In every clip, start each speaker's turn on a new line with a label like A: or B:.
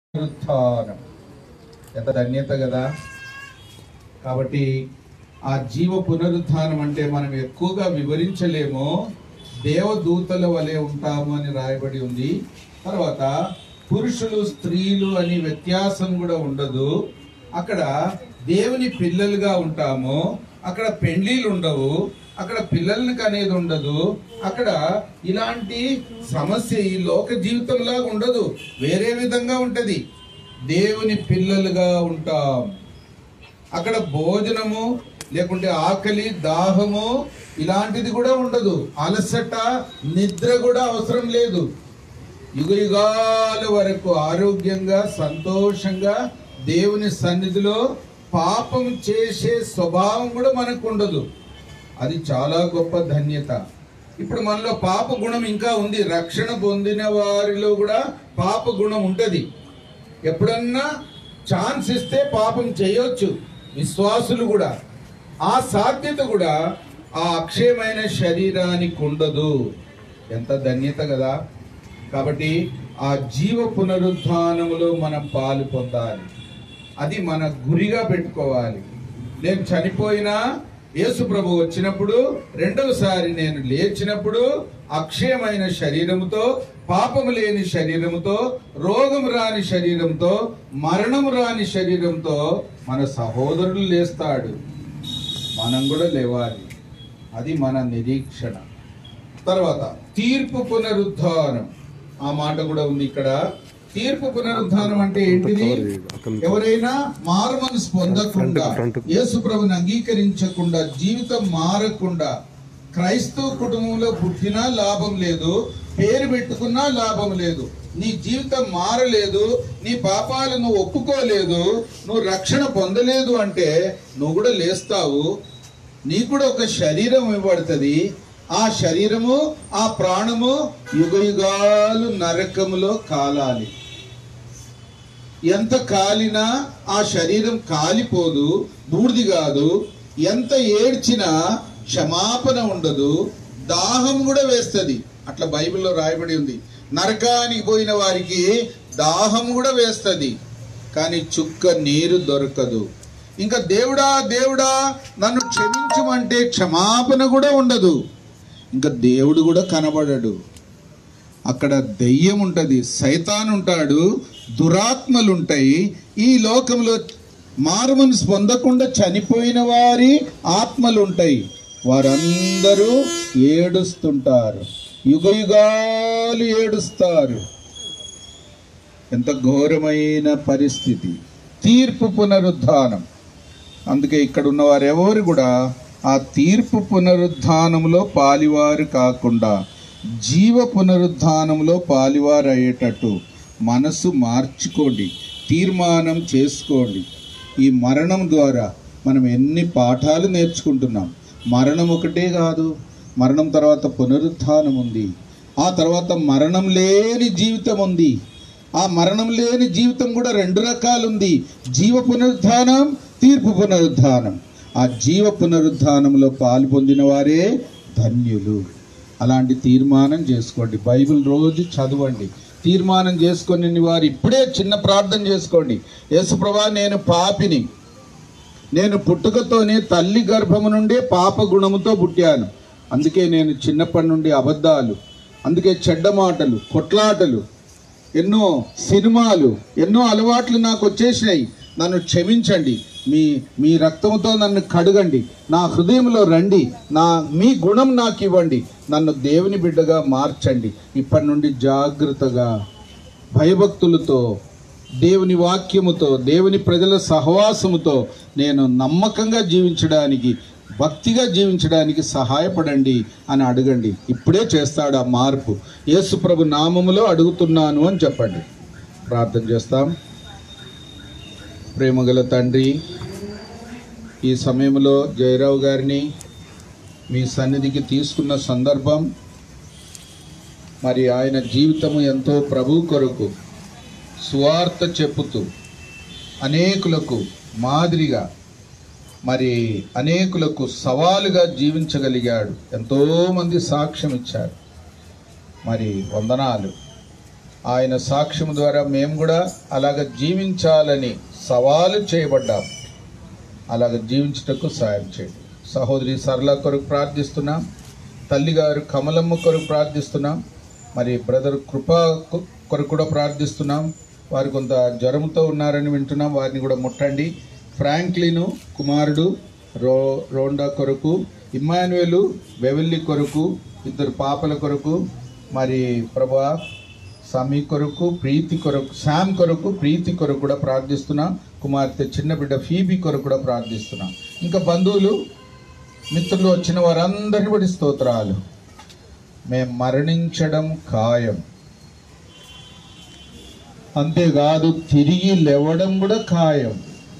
A: పునరుత్థానం ఎంత ధన్యత కదా కాబట్టి ఆ జీవ పునరుత్థానం అంటే మనం ఎక్కువగా వివరించలేము దేవదూతల వలె ఉంటాము అని రాయబడి ఉంది తర్వాత పురుషులు స్త్రీలు అని వ్యత్యాసం కూడా ఉండదు అక్కడ దేవుని పిల్లలుగా ఉంటాము అక్కడ పెండ్లీలు ఉండవు అక్కడ పిల్లలకి అనేది ఉండదు అక్కడ ఇలాంటి సమస్య ఈ లోక జీవితంలాగా ఉండదు వేరే విధంగా ఉంటది దేవుని పిల్లలుగా ఉంటాం అక్కడ భోజనము లేకుంటే ఆకలి దాహము ఇలాంటిది కూడా ఉండదు అలసట నిద్ర కూడా అవసరం లేదు యుగ యుగాల వరకు ఆరోగ్యంగా సంతోషంగా దేవుని సన్నిధిలో పాపం చేసే స్వభావం కూడా మనకు ఉండదు అది చాలా గొప్ప ధన్యత ఇప్పుడు మనలో పాప గుణం ఇంకా ఉంది రక్షణ పొందిన వారిలో కూడా పాప గుణం ఉంటది ఎప్పుడన్నా ఛాన్స్ ఇస్తే పాపం చేయొచ్చు విశ్వాసులు కూడా ఆ సాధ్యత కూడా ఆ అక్షయమైన శరీరానికి ఉండదు ఎంత ధన్యత కదా కాబట్టి ఆ జీవ పునరుద్ధానములో మనం పాలు పొందాలి అది మన గురిగా పెట్టుకోవాలి నేను చనిపోయినా యేసు ప్రభు వచ్చినప్పుడు రెండవసారి నేను లేచినప్పుడు అక్షయమైన శరీరముతో పాపము లేని శరీరముతో రోగం రాని శరీరంతో మరణం రాని శరీరంతో మన సహోదరుడు లేస్తాడు మనం కూడా లేవాలి అది మన నిరీక్షణ తర్వాత తీర్పు పునరుద్ధానం ఆ మాట కూడా ఉంది ఇక్కడ తీర్పు పునరుద్ధానం అంటే ఏంటిది ఎవరైనా మారు మనసు పొందకుండా యేసు ప్రభుని అంగీకరించకుండా జీవితం మారకుండా క్రైస్తవ కుటుంబంలో పుట్టినా లాభం లేదు పేరు పెట్టుకున్నా లాభం లేదు నీ జీవితం మారలేదు నీ పాపాలను ఒప్పుకోలేదు నువ్వు రక్షణ పొందలేదు అంటే నువ్వు కూడా లేస్తావు నీకు కూడా ఒక శరీరం ఇవ్వబడుతుంది ఆ శరీరము ఆ ప్రాణము యుగ యుగాలు నరకములో కాలాలి ఎంత కాలినా ఆ శరీరం కాలిపోదు బూడిది కాదు ఎంత ఏడ్చినా క్షమాపణ ఉండదు దాహం కూడా వేస్తుంది అట్లా బైబిల్లో రాయబడి ఉంది నరకానికి పోయిన వారికి దాహం కూడా వేస్తుంది కానీ చుక్క నీరు దొరకదు ఇంకా దేవుడా దేవుడా నన్ను క్షమించమంటే క్షమాపణ కూడా ఉండదు ఇంకా దేవుడు కూడా కనబడడు అక్కడ దెయ్యం ఉంటుంది సైతాన్ ఉంటాడు దురాత్మలు ఉంటాయి ఈ లోకంలో మారుమనసు పొందకుండా చనిపోయిన వారి ఆత్మలు ఉంటాయి వారందరూ ఏడుస్తుంటారు యుగ యుగాలు ఏడుస్తారు ఎంత ఘోరమైన పరిస్థితి తీర్పు పునరుద్ధానం అందుకే ఇక్కడ ఉన్న వారు ఎవరు కూడా ఆ తీర్పు పునరుద్ధానంలో పాలివారు కాకుండా జీవ పునరుద్ధానంలో పాలివారు అయ్యేటట్టు మనసు మార్చుకోండి తీర్మానం చేసుకోండి ఈ మరణం ద్వారా మనం ఎన్ని పాఠాలు నేర్చుకుంటున్నాం మరణం ఒకటే కాదు మరణం తర్వాత పునరుత్థానం ఉంది ఆ తర్వాత మరణం లేని జీవితం ఉంది ఆ మరణం లేని జీవితం కూడా రెండు రకాలుంది జీవ పునరుద్ధానం తీర్పు పునరుద్ధానం ఆ జీవ పునరుద్ధానంలో పాలు పొందిన వారే ధన్యులు అలాంటి తీర్మానం చేసుకోండి బైబిల్ రోజు చదవండి తీర్మానం చేసుకొని వారు ఇప్పుడే చిన్న ప్రార్థన చేసుకోండి యేసుప్రభా నేను పాపిని నేను పుట్టుకతోనే తల్లి గర్భము నుండే పాప గుణముతో పుట్టాను అందుకే నేను చిన్నప్పటి నుండి అబద్ధాలు అందుకే చెడ్డ మాటలు కొట్లాటలు ఎన్నో సినిమాలు ఎన్నో అలవాట్లు నాకు వచ్చేసినాయి నన్ను క్షమించండి మీ మీ రక్తంతో నన్ను కడగండి నా హృదయంలో రండి నా మీ గుణం నాకు ఇవ్వండి నన్ను దేవుని బిడ్డగా మార్చండి ఇప్పటి నుండి జాగ్రత్తగా భయభక్తులతో దేవుని వాక్యముతో దేవుని ప్రజల సహవాసముతో నేను నమ్మకంగా జీవించడానికి భక్తిగా జీవించడానికి సహాయపడండి అని అడగండి ఇప్పుడే చేస్తాడు ఆ మార్పు యేసు ప్రభు నామములో అడుగుతున్నాను అని చెప్పండి ప్రార్థన చేస్తాం ప్రేమగల తండ్రి ఈ సమయంలో జయరావు గారిని మీ సన్నిధికి తీసుకున్న సందర్భం మరి ఆయన జీవితము ఎంతో ప్రభు కొరకు సువార్త చెప్పుతూ అనేకులకు మాదిరిగా మరి అనేకులకు సవాలుగా జీవించగలిగాడు ఎంతోమంది సాక్ష్యం ఇచ్చారు మరి వందనాలు ఆయన సాక్ష్యం ద్వారా మేము కూడా అలాగ జీవించాలని సవాలు చేయబడ్డాం అలాగ జీవించుటకు సాయం చేయండి సహోదరి సరళ కొరకు ప్రార్థిస్తున్నాం తల్లిగారు కమలమ్మ కొరకు ప్రార్థిస్తున్నాం మరి బ్రదర్ కృప కొ- కొరకు కూడా ప్రార్థిస్తున్నాం వారు కొంత జ్వరంతో ఉన్నారని వింటున్నాం వారిని కూడా ముట్టండి ఫ్రాంక్లిను కుమారుడు రో రోండా కొరకు ఇమ్మాన్యుయలు బెవెల్లి కొరకు ఇద్దరు పాపల కొరకు మరి ప్రభా సమీ కొరకు ప్రీతి కొరకు శామ్ కొరకు ప్రీతి కొరకు కూడా ప్రార్థిస్తున్నాం కుమార్తె చిన్న బిడ్డ ఫీబీ కొరకు కూడా ప్రార్థిస్తున్నాం ఇంకా బంధువులు మిత్రులు వచ్చిన వారందరిని బట్టి స్తోత్రాలు మేము మరణించడం ఖాయం అంతేకాదు తిరిగి లేవడం కూడా ఖాయం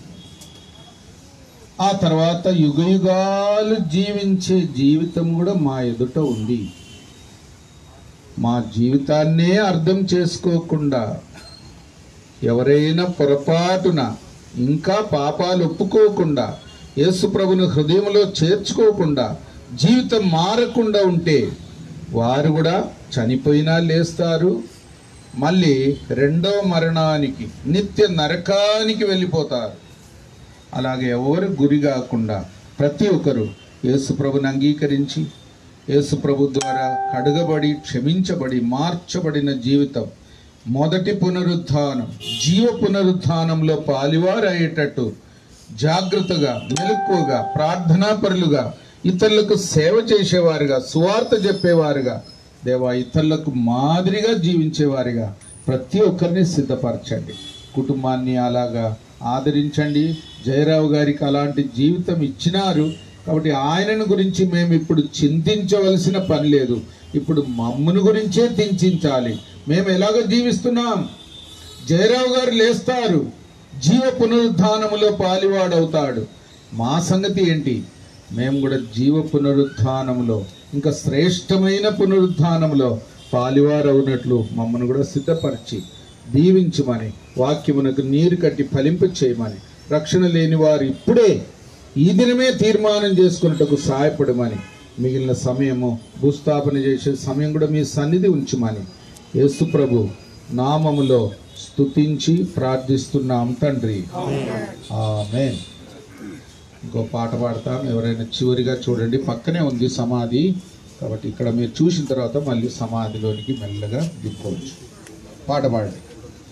A: ఆ తర్వాత యుగయుగాలు జీవించే జీవితం కూడా మా ఎదుట ఉంది మా జీవితాన్నే అర్థం చేసుకోకుండా ఎవరైనా పొరపాటున ఇంకా పాపాలు ఒప్పుకోకుండా యేసుప్రభుని హృదయంలో చేర్చుకోకుండా జీవితం మారకుండా ఉంటే వారు కూడా చనిపోయినా లేస్తారు మళ్ళీ రెండవ మరణానికి నిత్య నరకానికి వెళ్ళిపోతారు అలాగే ఎవరు గురి కాకుండా ప్రతి ఒక్కరు యేసుప్రభుని అంగీకరించి యేసుప్రభు ద్వారా కడుగబడి క్షమించబడి మార్చబడిన జీవితం మొదటి పునరుత్థానం జీవ పునరుత్థానంలో పాలివారయ్యేటట్టు జాగ్రత్తగా మెలకువగా ప్రార్థనాపరులుగా ఇతరులకు సేవ చేసేవారుగా సువార్త చెప్పేవారుగా దేవా ఇతరులకు మాదిరిగా జీవించేవారుగా ప్రతి ఒక్కరిని సిద్ధపరచండి కుటుంబాన్ని అలాగా ఆదరించండి జయరావు గారికి అలాంటి జీవితం ఇచ్చినారు కాబట్టి ఆయనను గురించి మేము ఇప్పుడు చింతించవలసిన పని లేదు ఇప్పుడు మమ్మను గురించే చింతించాలి మేము ఎలాగ జీవిస్తున్నాం జయరావు గారు లేస్తారు జీవ పునరుద్ధానములో పాలివాడవుతాడు మా సంగతి ఏంటి మేము కూడా జీవ పునరుద్ధానములో ఇంకా శ్రేష్టమైన పునరుద్ధానములో పాలివారవునట్లు మమ్మల్ని కూడా సిద్ధపరిచి దీవించమని వాక్యమునకు నీరు కట్టి ఫలింపు చేయమని రక్షణ లేని వారు ఇప్పుడే ఈ దినమే తీర్మానం చేసుకున్నట్టుకు సహాయపడమని మిగిలిన సమయము భూస్థాపన చేసే సమయం కూడా మీ సన్నిధి ఉంచమని యేసు ప్రభు నామములో స్తుతించి ప్రార్థిస్తున్నాం తండ్రి ఆమేన్ ఇంకో పాట పాడతాం ఎవరైనా చివరిగా చూడండి పక్కనే ఉంది సమాధి కాబట్టి ఇక్కడ మీరు చూసిన తర్వాత మళ్ళీ సమాధిలోనికి మెల్లగా దిక్కోవచ్చు పాట పాడండి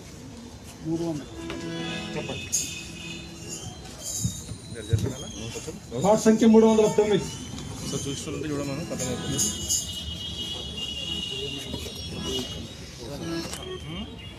B: పాట సంఖ్య మూడు వందల తొమ్మిది
C: సో చూస్తుంటే చూడమను పక్కన